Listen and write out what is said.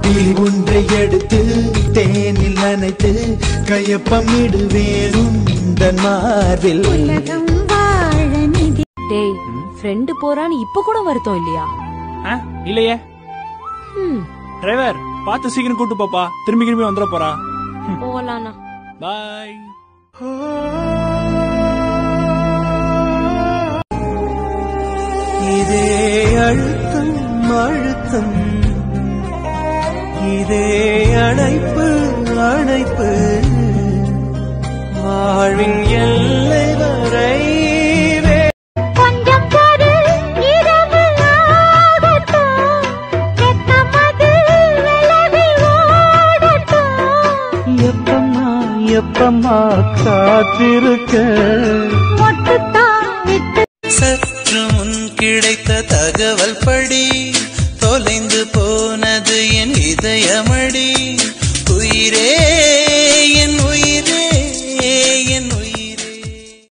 கிளி ஒன்றை எடுத்து தேனில் நனைத்து கையப்பமிடுவேன் உந்தன் மார்பில் உலகம் வாழ நிதி டேய் ஃப்ரெண்டு போறான்னு இப்ப கூட வருத்தம் இல்லையா ஆ, இல்லையே ம் டிரைவர் பார்த்து சீக்கிரம் கூட்டு போப்பா திரும்பி திரும்பி வந்துட போறா போகலாண்ணா பாய் இதே அழுத்தம் அழுத்தம் இதே அணைப்பு அணைப்பு வாழ்வின் எல்லை வரை வே- கொஞ்சம் பொறு இரவு ஆகட்டும் வெக்கமது விலகி ஓடட்டும் எப்பம்மா எப்பம்மா காத்திருக்க மொட்டுத்தான் விட்டு சற்று முன் கிடைத்த தகவல் படி தொலைந்து போனது என் இதயமடி உயிரே